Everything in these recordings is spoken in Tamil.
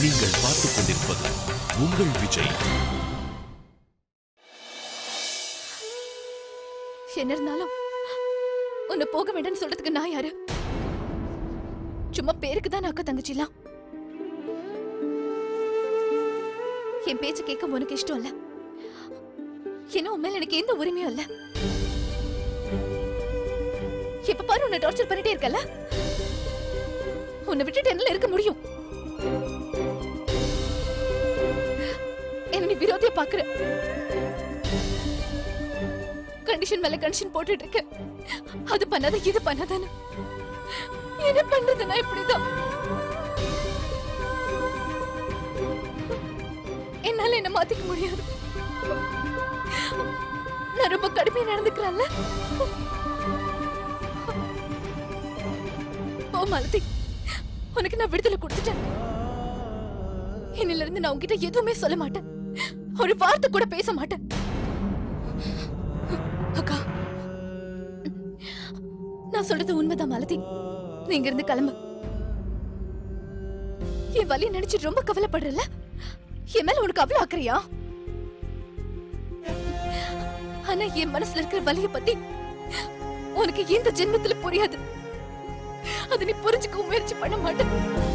நீங்கள் பார்த்துக் கொண்டிருப்பது உங்கள் விஜய் என்ன இருந்தாலும் உன்னை போக வேண்டாம்னு சொல்றதுக்கு நான் யாரு சும்மா பேருக்கு தான் அக்கா தங்கச்சிலாம் என் பேச்ச கேட்க உனக்கு இஷ்டம் இல்ல ஏன்னா உன் மேல எனக்கு எந்த உரிமையும் இல்ல எப்ப பாரு உன்னை டார்ச்சர் பண்ணிட்டே இருக்கல உன்னை விட்டுட்டு என்னால இருக்க முடியும் என்ன நீ விரோதியா பாக்குற கண்டிஷன் மேல கண்டிஷன் போட்டுட்டு இருக்க அது பண்ணாத இது பண்ணாதானே என்ன பண்றதுன்னா இப்படிதான் என்னால என்ன மாத்திக்க முடியாது நான் ரொம்ப கடுமையா நடந்துக்கிறேன்ல போ மாலதி உனக்கு நான் விடுதலை கொடுத்துட்டேன் இன்னில இருந்து நான் உன்கிட்ட எதுவுமே சொல்ல மாட்டேன் ஒரு வார்த்தை கூட பேச மாட்டேன் அக்கா நான் சொல்றது உண்மைதான் மாலதி நீங்க இருந்து கிளம்பு என் வலியை நினைச்சு ரொம்ப கவலைப்படுறல என் மேல உனக்கு அவ்வளவு அக்கறையா ஆனா என் மனசுல இருக்கிற வலிய பத்தி உனக்கு எந்த ஜென்மத்துல புரியாது அது நீ புரிஞ்சுக்க முயற்சி பண்ண மாட்டேன்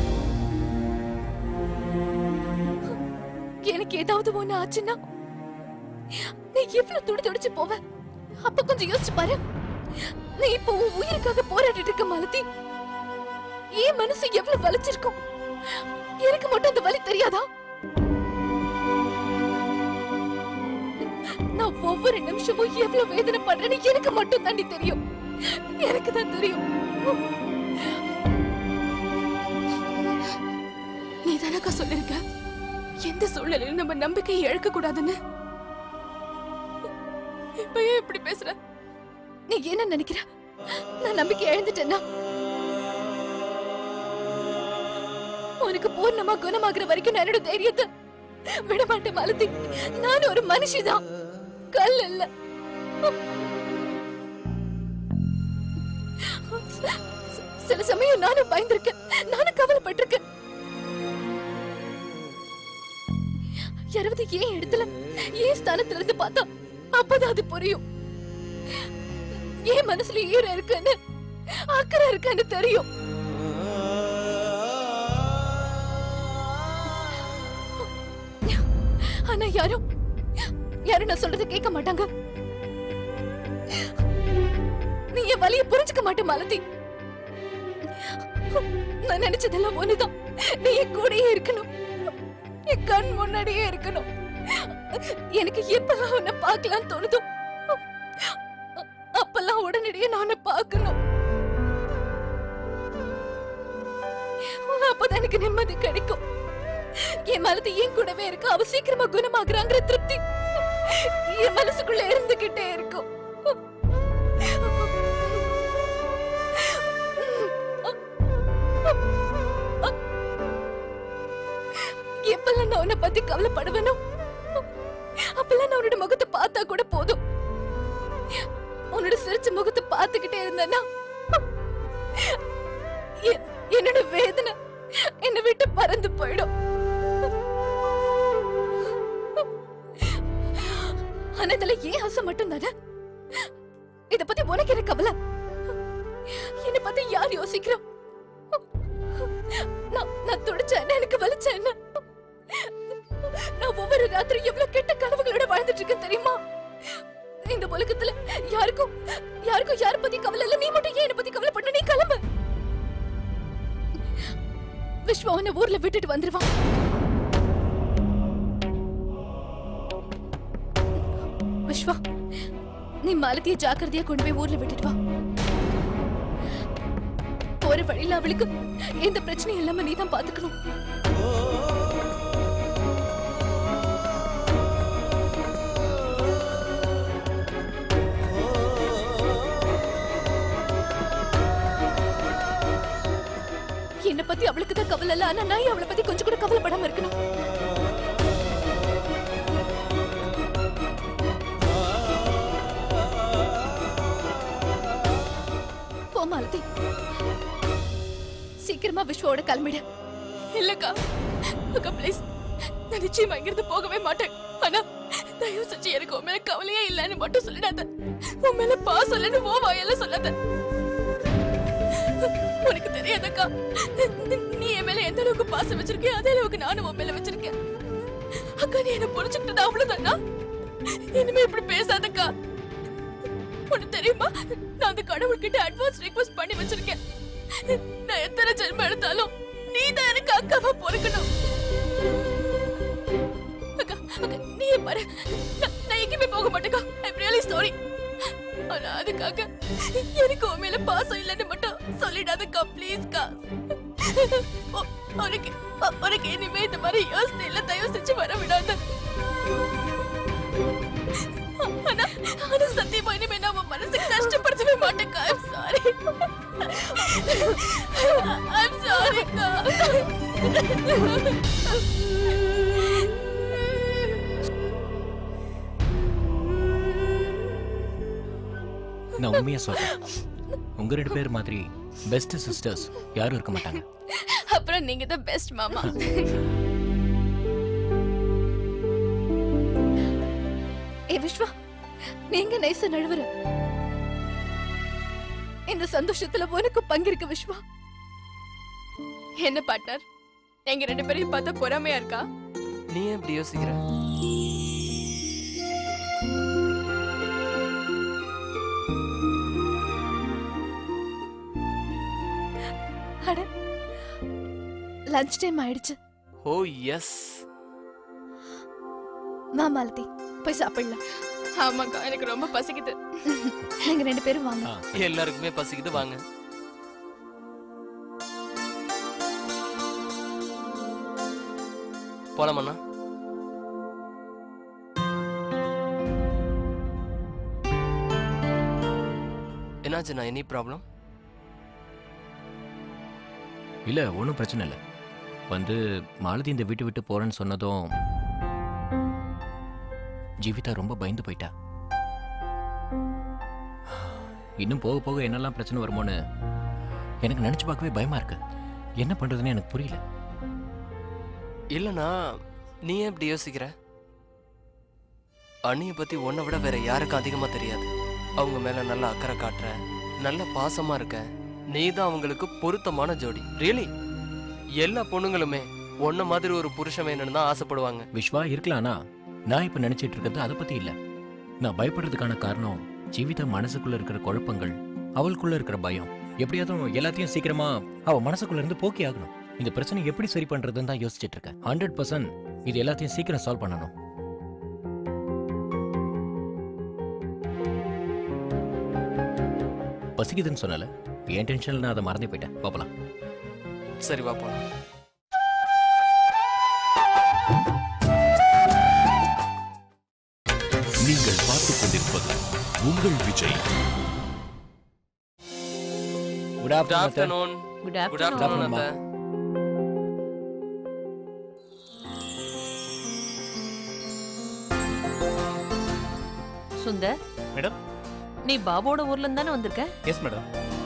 எனக்கு ஏதாவது ஒண்ணு ஆச்சுன்னா நீ எவ்வளவு துடி துடிச்சு போவ அப்ப கொஞ்சம் யோசிச்சு பாரு நீ இப்போ உன் உயிருக்காக போராடிட்டு இருக்க மாலதி என் மனசு எவ்வளவு வலிச்சிருக்கும் எனக்கு மட்டும் அந்த வலி தெரியாதா நான் ஒவ்வொரு நிமிஷமும் எவ்வளவு வேதனை பண்றேன்னு எனக்கு மட்டும் தாண்டி தெரியும் எனக்கு தான் தெரியும் நீ தானக்கா சொல்லிருக்க எந்த சூழ்நிலையிலும் நம்ம நம்பிக்கையை இழக்க கூடாதுன்னு இப்ப ஏன் இப்படி பேசுற நீ என்ன நினைக்கிற நான் நம்பிக்கை இழந்துட்டேன்னா உனக்கு பூர்ணமா குணமாகுற வரைக்கும் நான் என்னோட தைரியத்தை விட மாட்டேன் மாலதி நான் ஒரு மனுஷிதான் கல் இல்ல சில சமயம் நானும் பயந்திருக்கேன் நானும் கவலைப்பட்டிருக்கேன் யாராவது ஏன் இடத்துல ஏன் ஸ்தானத்துல இருந்து பார்த்தா அப்பதான் அது புரியும் ஏன் மனசுல ஈரம் இருக்குன்னு அக்கறை இருக்குன்னு தெரியும் ஆனா யாரும் யாரும் நான் சொல்றதை கேட்க மாட்டாங்க நீ என் வலிய புரிஞ்சுக்க மாட்டே மாலதி நான் நினைச்சதெல்லாம் ஒண்ணுதான் நீ என் கூடயே இருக்கணும் என் கண் முன்னாடியே இருக்கணும் எனக்கு எப்பெல்லாம் உன்னை பார்க்கலாம் தோணுதோ அப்பெல்லாம் உடனடியே நான் உன்னை பார்க்கணும் அப்பதான் எனக்கு நிம்மதி கிடைக்கும் என் மனது என் கூடவே இருக்கு அவ சீக்கிரமா குணமாகறாங்கிற திருப்தி என் மனசுக்குள்ள இருந்துகிட்டே இருக்கும் எப்பெல்லாம் நான் உன்னை பத்தி கவலைப்படுவேனோ அப்பெல்லாம் நான் உன்னோட முகத்தை பார்த்தா கூட போதும் உன்னோட சிரிச்ச முகத்தை பார்த்துக்கிட்டே இருந்தேன்னா என்- என்னோட வேதனை என்னை விட்டு பறந்து போயிடும் ஆனா இதுல ஏன் ஆசை மட்டும் தானே இத பத்தி உனக்கு என்ன கவலை என்னை பத்தி யார் யோசிக்கிறோம் நான் நான் துடிச்ச என்ன எனக்கு வலிச்ச என்ன நான் ஒவ்வொரு ராத்திரி எவ்வளவு கெட்ட கனவுகளோட வாழ்ந்துட்டு இருக்கேன் தெரியுமா இந்த உலகத்துல யாருக்கும் யாருக்கும் யார பத்தி கவலை இல்ல நீ மட்டும் ஏன் என்ன பத்தி கவலை பண்ண நீ கிளம்பு விஸ்வா உன்னை ஊர்ல விட்டுட்டு வந்துருவான் விஸ்வா நீ மாலத்திய ஜாக்கிரதையா கொண்டு போய் ஊர்ல விட்டுட்டு வா போற வழியில அவளுக்கு எந்த பிரச்சனையும் இல்லாம நீ தான் பாத்துக்கணும் என்ன பத்தி அவளுக்கு தான் கவலை இல்ல ஆனா நான் அவளை பத்தி கொஞ்சம் கூட கவலைப்படாம இருக்கணும் போ மாலதி சீக்கிரமா விஸ்வாவோட கிளம்பிடு இல்லக்கா அக்கா ப்ளீஸ் நான் நிச்சயமா இங்கிருந்து போகவே மாட்டேன் ஆனா தயவு செஞ்சு எனக்கு உன் மேல கவலையே இல்லைன்னு மட்டும் சொல்லிடாத உன் மேல பாசம் இல்லைன்னு ஓ வாயால சொல்லாத உனக்கு தெரியாதக்கா நீ என் மேல எந்த அளவுக்கு பாசம் வச்சிருக்கிய அதே அளவுக்கு நானும் உன் மேல வச்சிருக்கேன் அக்கா நீ என்ன புரிஞ்சுக்கிட்டது அவ்வளவுதானா இனிமே இப்படி பேசாதக்கா உனக்கு தெரியுமா நான் அந்த கடவுள்கிட்ட அட்வான்ஸ் ரிக்வெஸ்ட் பண்ணி வச்சிருக்கேன் நான் எத்தனை ஜென்மம் எடுத்தாலும் நீ தான் எனக்கு அக்காவா பொறுக்கணும் அக்கா அக்கா நீ பாரு நான் நான் எங்கேயுமே போக மாட்டேக்கா ஐம் ரியலி சாரி ஆனா அதுக்காக எனக்கு உன் மேல பாசம் இல்லைன்னு மட்டும் சொல்லிடாதக்கா ப்ளீஸ்க்கா உனக்கு உ- உனக்கு இனிமே இந்த மாதிரி யோசனை இல்ல தயவு செஞ்சு வர விடாத ஆனா ஆனா சத்தியமா இனிமே நான் உன் மனசுக்கு கஷ்டப்படுத்தவே மாட்டேக்கா ஐம் சாரி ஐம் சாரிக்கா நான் உண்மையா சொல்றேன் உங்க ரெண்டு பேர் மாதிரி பெஸ்ட் சிஸ்டர்ஸ் யாரும் இருக்க மாட்டாங்க அப்புறம் நீங்க தான் பெஸ்ட் மாமா ஏ விஸ்வா நீங்க நைச நழுவுற இந்த சந்தோஷத்துல உனக்கு பங்கிருக்கு விஸ்வா என்ன பார்ட்னர் எங்க ரெண்டு பேரையும் பார்த்தா பொறாமையா இருக்கா நீ ஏன் இப்படி யோசிக்கிற அட லஞ்ச் டைம் ஆயிடுச்சு ஓ எஸ் வா மாலதி போய் சாப்பிடலாம் ஆமாக்கா எனக்கு ரொம்ப பசிக்குது நீங்க ரெண்டு பேரும் வாங்க ஆ, எல்லாருக்குமே பசிக்குது வாங்க போலாமண்ணா என்னாச்சுண்ணா எனி ப்ராப்ளம் இல்ல ஒன்றும் பிரச்சனை இல்லை வந்து மாலதி இந்த வீட்டு விட்டு போறேன்னு சொன்னதும் ஜீவிதா ரொம்ப பயந்து போயிட்டா இன்னும் போக போக என்னெல்லாம் பிரச்சனை வருமோன்னு எனக்கு நினைச்சு பார்க்கவே பயமா இருக்கு என்ன பண்றதுன்னு எனக்கு புரியல இல்லைண்ணா நீ ஏன் இப்படி யோசிக்கிற அண்ணியை பத்தி உன்னை விட வேற யாருக்கும் அதிகமா தெரியாது அவங்க மேல நல்ல அக்கறை காட்டுற நல்ல பாசமா இருக்க நீ தான் அவங்களுக்கு பொருத்தமான ஜோடி ரியலி எல்லா பொண்ணுங்களுமே உன்ன மாதிரி ஒரு புருஷன் வேணும்னு தான் ஆசைப்படுவாங்க விஸ்வா இருக்கலாம்னா நான் இப்ப நினைச்சிட்டு இருக்கிறது அதை பத்தி இல்ல நான் பயப்படுறதுக்கான காரணம் ஜீவிதா மனசுக்குள்ள இருக்கிற குழப்பங்கள் அவளுக்குள்ள இருக்கிற பயம் எப்படியாவது எல்லாத்தையும் சீக்கிரமா அவ மனசுக்குள்ள இருந்து போக்கி ஆகணும் இந்த பிரச்சனை எப்படி சரி பண்றதுன்னு தான் யோசிச்சுட்டு இருக்கேன் ஹண்ட்ரட் பர்சன்ட் இது எல்லாத்தையும் சீக்கிரம் சால்வ் பண்ணணும் பசிக்குதுன்னு சொன்னல என் டென்ஷன்ல நான் அதை மறந்தே போயிட்டேன் பாப்பலாம் சரி வா போலாம் நீங்கள் பார்த்துக் கொண்டிருப்பது உங்கள் Vijay good good afternoon afternoon good good afternoon afternoon, அத்தை சுந்தர் மேடம் நீ பாபுவோட ஊர்ல இருந்து தானே வந்திருக்க எஸ் மேடம்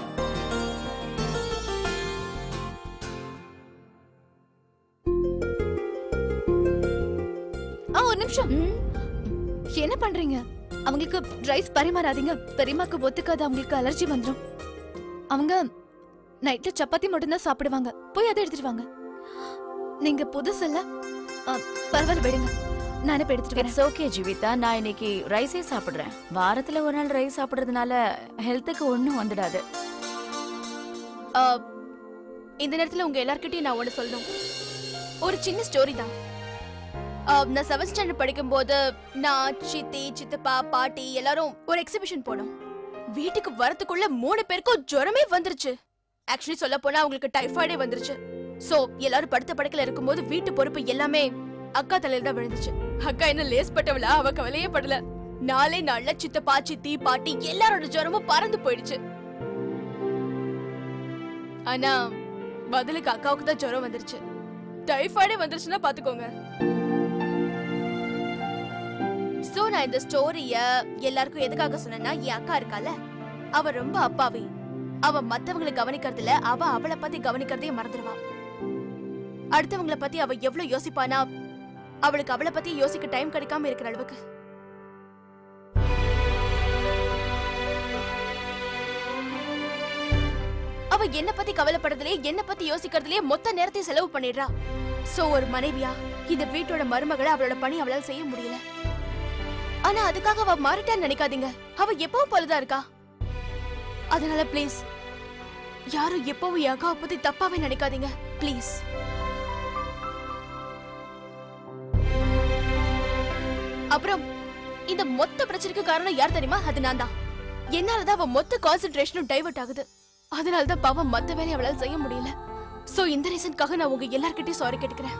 ஆ ஒரு நிமிஷம் என்ன பண்றீங்க அவங்களுக்கு ரைஸ் பரிமாறாதீங்க பெரியமாக்கு ஒத்துக்காது அவங்களுக்கு அலர்ஜி வந்துடும் அவங்க நைட்ல சப்பாத்தி மட்டும்தான் சாப்பிடுவாங்க போய் அதை எடுத்துட்டு வாங்க நீங்க புதுசுல்ல ஆ, பரவாயில்ல விடுங்க நானே போய் எடுத்துட்டு வரேன் இட்ஸ் ஓகே ஜீவிதா நான் இன்னைக்கு ரைஸே சாப்பிடுறேன் வாரத்துல ஒரு நாள் ரைஸ் சாப்பிடுறதுனால ஹெல்த்துக்கு ஒண்ணும் வந்துடாது ஆ, இந்த நேரத்துல உங்க எல்லார்கிட்டயும் நான் ஒண்ணு சொல்லணும் ஒரு சின்ன ஸ்டோரி தான் ஆ, நான் செவன்த் ஸ்டாண்டர்ட் படிக்கும்போது நான் சித்தி சித்தப்பா பாட்டி எல்லாரும் ஒரு எக்ஸிபிஷன் போனோம் வீட்டுக்கு வரதுக்குள்ள மூணு பேருக்கும் ஜுரமே வந்துருச்சு ஆக்சுவலி சொல்ல போனா அவங்களுக்கு டைஃபாய்டே வந்துருச்சு சோ எல்லாரும் படுத்த படுக்கல இருக்கும்போது வீட்டு பொறுப்பு எல்லாமே அக்கா தலையில தான் விழுந்துச்சு அக்கா என்ன லேஸ் பட்டவளா அவ கவலையே படல நாளே நாள்ல சித்தப்பா சித்தி பாட்டி எல்லாரோட ஜுரமும் பறந்து போயிடுச்சு ஆனா பதிலுக்கு அக்காவுக்கு தான் ஜுரம் வந்துருச்சு டைஃபாய்டே வந்துருச்சுன்னா பாத்துக்கோங்க சோ நான் இந்த ஸ்டோரிய எல்லாருக்கும் எதுக்காக சொன்னேன்னா என் அக்கா இருக்கால அவ ரொம்ப அப்பாவி அவ மத்தவங்களை கவனிக்கிறதுல அவ அவளை பத்தி கவனிக்கிறதையே மறந்துடுவா அடுத்தவங்கள பத்தி அவ எவ்வளவு யோசிப்பானா அவளுக்கு அவளை பத்தி யோசிக்க டைம் கிடைக்காம இருக்கிற அளவுக்கு அவ என்ன பத்தி கவலைப்படுறதுலயே என்ன பத்தி யோசிக்கிறதுலயே மொத்த நேரத்தையும் செலவு பண்ணிடுறா சோ ஒரு மனைவியா இந்த வீட்டோட மருமகளை அவளோட பணி அவளால செய்ய முடியல ஆனா அதுக்காக அவ மாறிட்டான்னு நினைக்காதீங்க அவ எப்பவும் போலதான் இருக்கா அதனால ப்ளீஸ் யாரும் எப்பவும் என் அக்காவை பத்தி தப்பாவே நினைக்காதீங்க ப்ளீஸ் அப்புறம் இந்த மொத்த பிரச்சனைக்கு காரணம் யார் தெரியுமா அது நான் தான் என்னாலதான் அவ மொத்த கான்சென்ட்ரேஷனும் டைவர்ட் ஆகுது அதனாலதான் பாவம் மத்த வேலையை அவளால செய்ய முடியல சோ இந்த ரீசனுக்காக நான் உங்க எல்லார்கிட்டயும் சாரி கேட்டுக்கிறேன்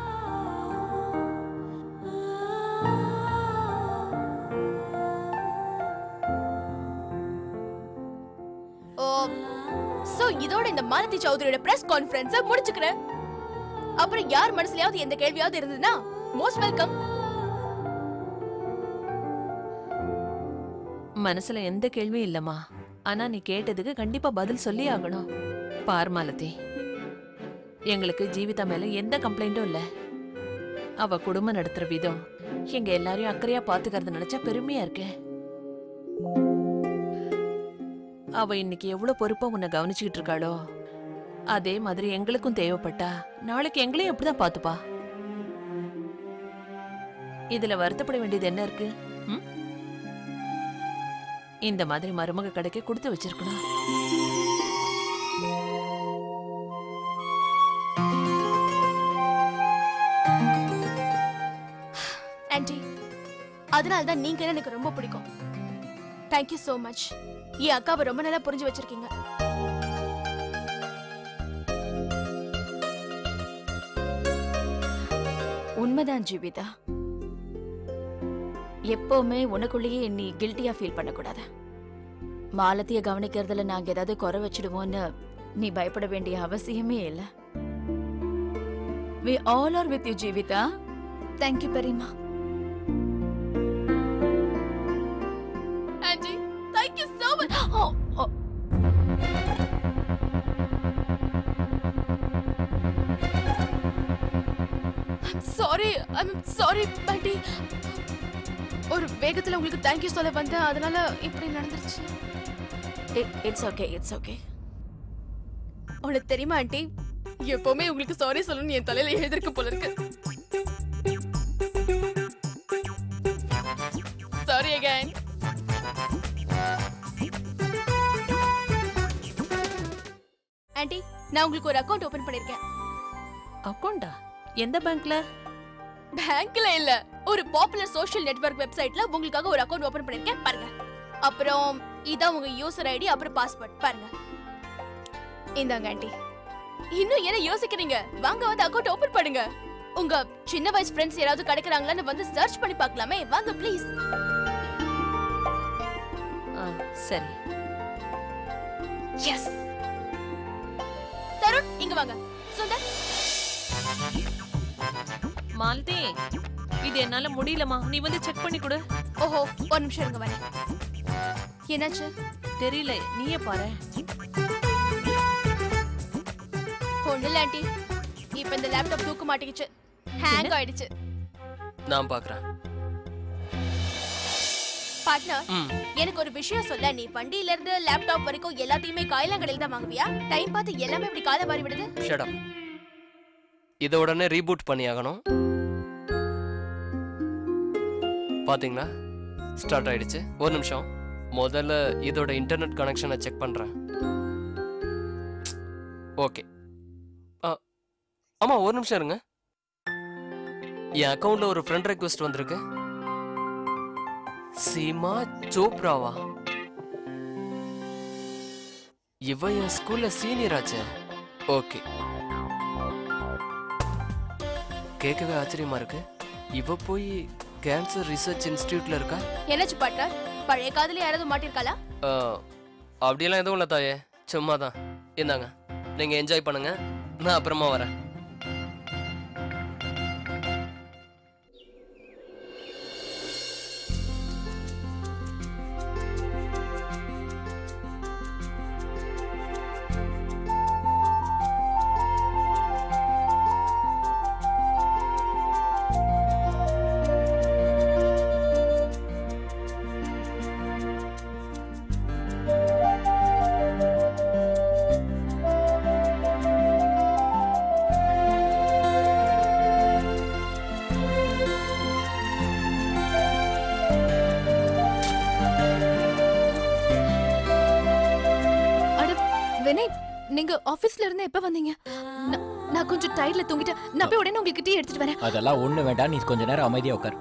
ஓ சோ இதோட இந்த மாலதி சௌத்ரியோட பிரஸ் கான்ஃபரன்ஸ முடிச்சுக்கிறேன் அப்புறம் யார் மனசுலயாவது எந்த கேள்வியாவது இருந்ததுன்னா மோஸ்ட் வெல்கம் மனசுல எந்த கேள்வியும் இல்லம்மா ஆனா நீ கேட்டதுக்கு கண்டிப்பா பதில் சொல்லி ஆகணும் பார் மாலதி எங்களுக்கு ஜீவிதா மேல எந்த கம்ப்ளைண்ட்டும் இல்ல அவ குடும்பம் நடத்துற விதம் எங்க எல்லாரையும் அக்கறையா பாத்துக்கறத நினைச்சா பெருமையா இருக்கு அவ இன்னைக்கு எவ்வளவு பொறுப்பா உன்னை கவனிச்சுக்கிட்டு இருக்காளோ அதே மாதிரி எங்களுக்கும் தேவைப்பட்டா நாளைக்கு எங்களையும் எப்படிதான் பாத்துப்பா இதுல வருத்தப்பட வேண்டியது என்ன இருக்கு ம்? இந்த மாதிரி மருமக கடைக்கு கொடுத்து வச்சிருக்கணும் ஆன்ட்டி அதனால தான் நீங்க எனக்கு ரொம்ப பிடிக்கும் தேங்க்யூ so மச் என் அக்காவை ரொம்ப நல்லா புரிஞ்சு வச்சிருக்கீங்க உண்மைதான் ஜீவிதா எப்பவுமே உனக்குள்ளேயே நீ கில்ட்டியா ஃபீல் பண்ணக்கூடாது மாலத்திய கவனிக்கிறதுல நாங்க ஏதாவது குறை வச்சிடுவோன்னு நீ பயப்பட வேண்டிய அவசியமே இல்லை we all are with you Jeevitha thank you பெரியம்மா aunty thank you so much oh oh sorry I'm sorry பாட்டி ஒரு வேகத்துல உங்களுக்கு தேங்க்யூ சொல்ல வந்தேன் அதனால இப்படி நடந்துருச்சு இட்ஸ் ஓகே இட்ஸ் ஓகே உனக்கு தெரியுமா ஆண்டி எப்பவுமே உங்களுக்கு சாரி சொல்லணும்னு என் தலையில எழுதிருக்கு போல இருக்கு சாரி அகைன் ஆண்டி நான் உங்களுக்கு ஒரு அக்கவுண்ட் ஓபன் பண்ணிருக்கேன் அக்கௌண்டா எந்த பேங்க்ல பேங்க்ல இல்ல ஒரு பாப்புலர் சோஷியல் நெட்வொர்க் வெப்சைட்ல உங்களுக்காக ஒரு அக்கவுண்ட் ஓபன் பண்ணிருக்கேன் பாருங்க அப்புறம் இதான் உங்க யூசர் ஐடி அப்புறம் பாஸ்வேர்ட் பாருங்க இந்தாங்க ஆண்டி இன்னும் என்ன யோசிக்கிறீங்க வாங்க வந்து அக்கவுண்ட் ஓபன் பண்ணுங்க உங்க சின்ன வயசு ஃப்ரெண்ட்ஸ் யாராவது கிடைக்கிறாங்களான்னு வந்து சர்ச் பண்ணி பார்க்கலாமே வாங்க ப்ளீஸ் ஆ, சரி எஸ் தருண் இங்க வாங்க சுந்தர் மாலதி இது என்னால முடியலமா நீ வந்து செக் பண்ணி கொடு ஓஹோ ஒரு நிமிஷம் இருங்க வரேன் என்னாச்சு தெரியல நீயே பாரு ஒண்ணு இல்ல ஆண்டி இப்ப இந்த லேப்டாப் தூக்க மாட்டேங்குச்சு ஹேங் ஆயிடுச்சு நான் பார்க்குறேன் பார்ட்னர் ம் எனக்கு ஒரு விஷயம் சொல்ல நீ வண்டியில இருந்து லேப்டாப் வரைக்கும் எல்லாத்தையுமே காயலாங்கடையில் தான் வாங்குவியா டைம் பார்த்து எல்லாமே இப்படி காலை மாறி விடுது ஷடம் இதை உடனே ரீபூட் பண்ணி ஆகணும் பாத்தீங்களா ஸ்டார்ட் ஆயிடுச்சு ஒரு நிமிஷம் முதல்ல இதோட இன்டர்நெட் கனெக்ஷனை செக் பண்றேன் ஓகே ஆமா ஒரு நிமிஷம் இருங்க என் அக்கவுண்ட்ல ஒரு ஃப்ரெண்ட் ரெக்வெஸ்ட் வந்திருக்கு சீமா சோப்ராவா இவ என் ஸ்கூல்ல சீனியர் ஆச்சே ஓகே கேட்கவே ஆச்சரியமா இருக்கு இவ போய் கேன்சர் ரிசர்ச் இன்ஸ்டிடியூட்ல இருக்கா என்னாச்சு பார்ட்னர் பழைய காதல யாராவது மாட்டிருக்காளா அஹ், அப்படியெல்லாம் எதுவும் இல்லை தாயே சும்மா தான் இந்தாங்க நீங்க என்ஜாய் பண்ணுங்க நான் அப்புறமா வரேன் நீங்க ஆபீஸ்ல இருந்து எப்ப வந்தீங்க நான்- நான் கொஞ்சம் டயர்ட்ல தூங்கிட்டேன் நான் போய் உடனே உங்களுக்கு டீ எடுத்துட்டு வரேன் அதெல்லாம் ஒண்ணு வேண்டாம் நீ கொஞ்ச நேரம் அமைதியா உட்கார்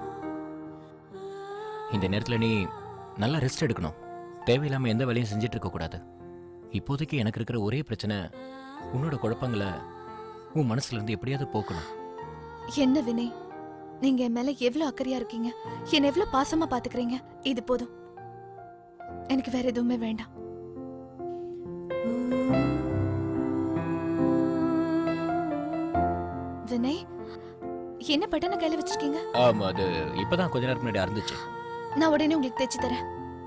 இந்த நேரத்துல நீ நல்லா ரெஸ்ட் எடுக்கணும் தேவையில்லாம எந்த வேலையும் செஞ்சுட்டு இருக்க கூடாது இப்போதைக்கு எனக்கு இருக்கிற ஒரே பிரச்சனை உன்னோட குழப்பங்களை உன் மனசுல இருந்து எப்படியாவது போக்கணும் என்ன வினய் நீங்க என் மேல எவ்வளவு அக்கறையா இருக்கீங்க என்ன எவ்வளவு பாசமா பாத்துக்கிறீங்க இது போதும் எனக்கு வேற எதுவுமே வேண்டாம் வினய் என்ன பட்டனை கையில வச்சிருக்கீங்க ஆமா அது இப்பதான் கொஞ்ச நேரம் முன்னாடி அறந்துச்சு நான் உடனே உங்களுக்கு தைச்சு தரேன்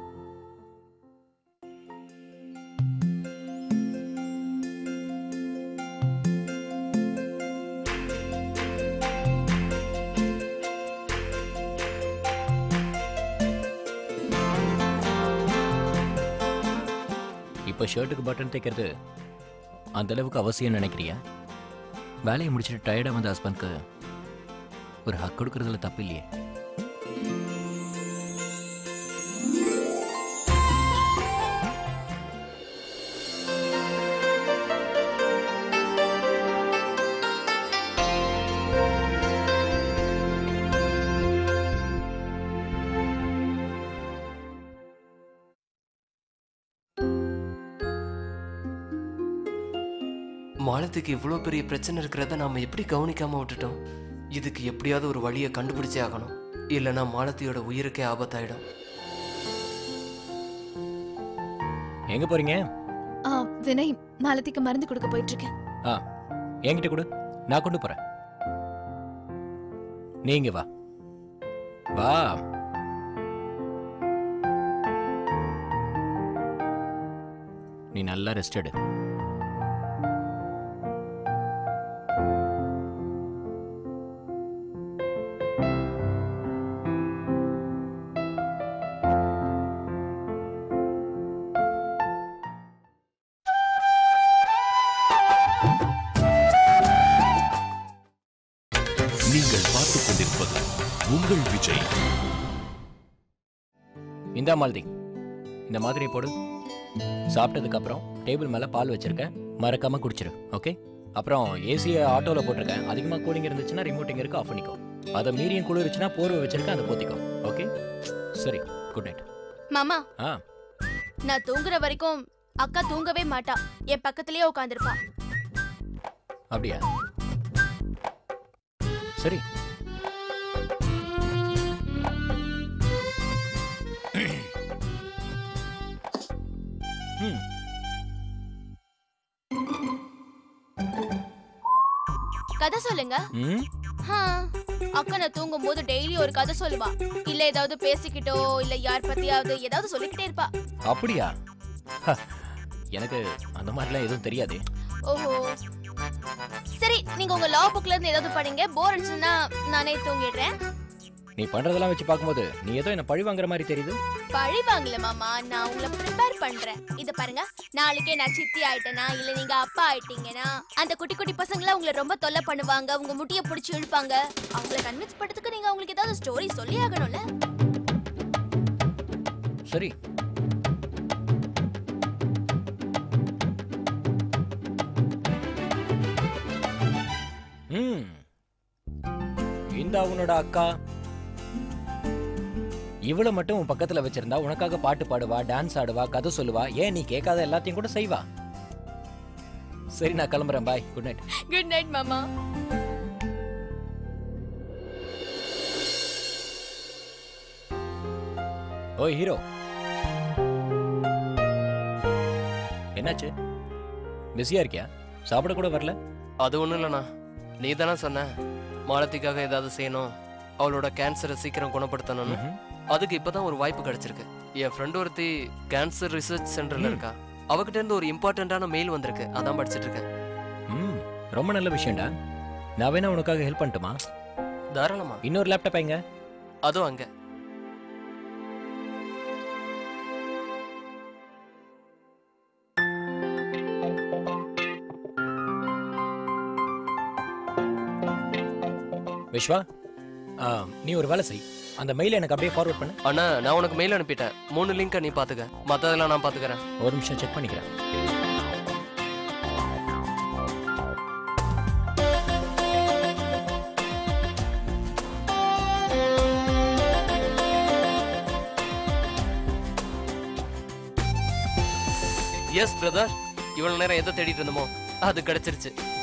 இப்போ ஷர்ட்டுக்கு பட்டன் தைக்கிறது அந்த அளவுக்கு அவசியம் நினைக்கிறியா வேலையை முடிச்சுட்டு டயர்டாக வந்த ஹஸ்பண்ட்க்கு ஒரு ஹக் கொடுக்கறதுல தப்பு இல்லையே மாலத்துக்கு இவ்வளோ பெரிய பிரச்சனை இருக்கிறத நாம எப்படி கவனிக்காம விட்டுட்டோம் இதுக்கு எப்படியாவது ஒரு வழியை கண்டுபிடிச்சே ஆகணும் இல்லைன்னா மாலத்தியோட உயிருக்கே ஆபத்தாயிடும் எங்க போறீங்க ஆ, வினய் மாலதிக்கு மருந்து கொடுக்க போயிட்டு இருக்கேன் ஆ என்கிட்ட கொடு நான் கொண்டு போறேன் நீங்க வா வா நீ நல்லா ரெஸ்ட் எடு நீங்கள் பார்த்துக் கொண்டிருப்பது உங்கள் விஜய் இந்தா மாலதி இந்த மாதிரி போடு சாப்பிட்டதுக்கு அப்புறம் டேபிள் மேல பால் வச்சிருக்கேன் மறக்காம குடிச்சிரு ஓகே அப்புறம் ஏசியை ஆட்டோல போட்டிருக்கேன் அதிகமாக கூலிங் இருந்துச்சுன்னா ரிமோட் இங்க இருக்கு ஆஃப் பண்ணிக்கோ அதை மீறியும் குளிர்ச்சுன்னா போர்வை வச்சிருக்கேன் அதை போத்திக்கோ ஓகே சரி குட் நைட் மாமா ஆ நான் தூங்குற வரைக்கும் அக்கா தூங்கவே மாட்டா என் பக்கத்துலயே உட்காந்துருப்பா அப்படியா சரி ம் கதை சொல்லுங்க ம் ஹா, அக்கா நான் தூங்கும் போது டெய்லி ஒரு கதை சொல்லுவா இல்ல ஏதாவது பேசிக்கிட்டோ இல்ல யார் பத்தியாவது ஏதாவது சொல்லிக்கிட்டே இருப்பா அப்படியா ஹ, எனக்கு அந்த மாதிரிலாம் எதுவும் தெரியாது ஓஹோ சரி நீங்க உங்க லா புக்ல இருந்து ஏதாவது படிங்க போர் அடிச்சுன்னா நானே தூங்கிடுறேன் நீ பண்றதெல்லாம் வச்சு பார்க்கும்போது நீ ஏதோ என்ன பழி வாங்குற மாதிரி தெரியுது பழி வாங்கல மாமா நான் உங்களை ப்ரிப்பேர் பண்றேன் இத பாருங்க நாளைக்கே நான் சித்தி ஆயிட்டேனா இல்ல நீங்க அப்பா ஆயிட்டீங்கன்னா அந்த குட்டி குட்டி பசங்கள உங்களை ரொம்ப தொல்லை பண்ணுவாங்க உங்க முட்டிய பிடிச்சி இழுப்பாங்க அவங்கள கன்வின்ஸ் பண்றதுக்கு நீங்க அவங்களுக்கு ஏதாவது ஸ்டோரி சொல்லி ஆகணும்ல சரி ம் இந்த உன்னோட அக்கா இவள மட்டும் உன் பக்கத்துல வச்சிருந்தா உனக்காக பாட்டு பாடுவா டான்ஸ் ஆடுவா கதை சொல்லுவா ஏன் நீ கேட்காத எல்லாத்தையும் கூட செய்வா சரி நான் கிளம்புறேன் bye good night good night மாமா ஓய் ஹீரோ என்னாச்சு பிஸியா இருக்கியா சாப்பிட கூட வரல அது ஒன்றும் இல்லைண்ணா நீ தானே சொன்ன மாலத்திக்காக ஏதாவது செய்யணும் அவளோட கேன்சரை சீக்கிரம் குணப்படுத்தணும்னு ம்ஹும். அதுக்கு இப்பதான் ஒரு வாய்ப்பு கிடைச்சிருக்கு என் ஃப்ரெண்ட் ஒருத்தி கேன்சர் ரிசர்ச் சென்டர்ல ம். இருக்கா அவகிட்ட இருந்து ஒரு இம்பார்ட்டன்டான மெயில் வந்திருக்கு அதான் படிச்சிட்டு இருக்கேன் ம் ரொம்ப நல்ல விஷயம்டா நான் வேணா உனக்காக ஹெல்ப் பண்ணட்டுமா தாராளமா இன்னொரு லேப்டாப் எங்க அதுவும் அங்க விஸ்வா ஆ, நீ ஒரு வேலை செய் அந்த மெயில் எனக்கு அப்படியே ஃபார்வர்ட் பண்ணு அண்ணா நான் உனக்கு மெயில் அனுப்பிட்டேன் மூணு லிங்கை நீ பாத்துக்க மத்ததெல்லாம் நான் பாத்துக்கிறேன் ஒரு நிமிஷம் செக் பண்ணிக்கிறேன் எஸ் பிரதர் இவ்வளவு நேரம் எதை தேடிட்டு இருந்தோமோ அது கிடைச்சிருச்சு